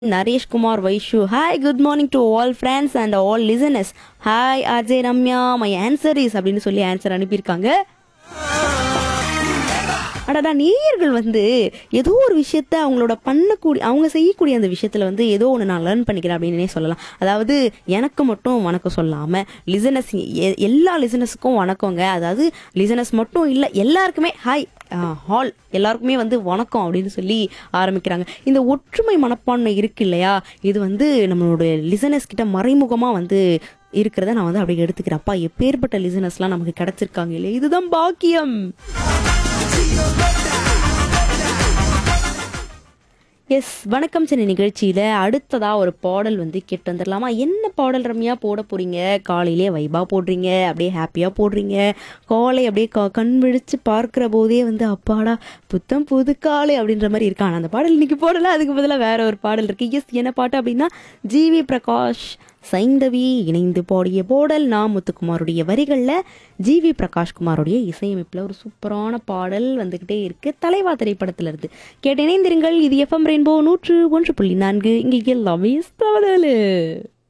Naresh Kumar Vaishu hi good morning to all friends and all listeners hi Ajay Ramya my answer is அப்படின்னு சொல்லி answer அனுப்பியிருக்காங்க அடடா நேயர்கள் வந்து ஏதோ ஒரு விஷயத்த அவங்களோட பண்ணக்கூடிய அவங்க செய்யக்கூடிய அந்த விஷயத்துல வந்து ஏதோ ஒன்று நான் லேர்ன் பண்ணிக்கிறேன் அப்படின்னே சொல்லலாம் அதாவது எனக்கு மட்டும் வணக்கம் சொல்லாம லிசனஸ் எல்லா லிசனஸுக்கும் வணக்கங்க அதாவது லிசனஸ் மட்டும் இல்லை எல்லாருக்குமே ஹாய் ஹால் எல்லாருக்குமே வந்து வணக்கம் அப்படின்னு சொல்லி ஆரம்பிக்கிறாங்க இந்த ஒற்றுமை மனப்பான்மை இருக்கு இல்லையா இது வந்து நம்மளோட லிசனஸ் கிட்ட மறைமுகமாக வந்து இருக்கிறத நான் வந்து அப்படியே எடுத்துக்கிறேன் அப்பா எப்பேற்பட்ட லிசனஸ்லாம் நமக்கு கிடைச்சிருக்காங்க இல்லையா இதுதான் பாக்கியம் எஸ் வணக்கம் சென்னை நிகழ்ச்சியில் அடுத்ததாக ஒரு பாடல் வந்து கேட்டு வந்துடலாமா என்ன பாடல் ரம்யா போட போறீங்க காலையிலே வைபா போடுறீங்க அப்படியே ஹாப்பியாக போடுறீங்க காலை அப்படியே க கண் விழிச்சு பார்க்குற போதே வந்து அப்பாடா புத்தம் புது காலை அப்படின்ற மாதிரி இருக்கான் அந்த பாடல் இன்னைக்கு போடல அதுக்கு பதிலாக வேற ஒரு பாடல் இருக்கு எஸ் என்ன பாட்டு அப்படின்னா ஜிவி பிரகாஷ் சைந்தவி இணைந்து பாடிய பாடல் நா முத்துக்குமாருடைய வரிகளில் ஜிவி பிரகாஷ்குமாருடைய இசையமைப்பில் ஒரு சூப்பரான பாடல் வந்துக்கிட்டே இருக்கு தலைவா திரைப்படத்துல இருந்து கேட்டு இணைந்திருங்கள் இது எஃப்எம் ரெயின்போ நூற்று ஒன்று புள்ளி நான்கு இங்கே எல்லாமே தவறு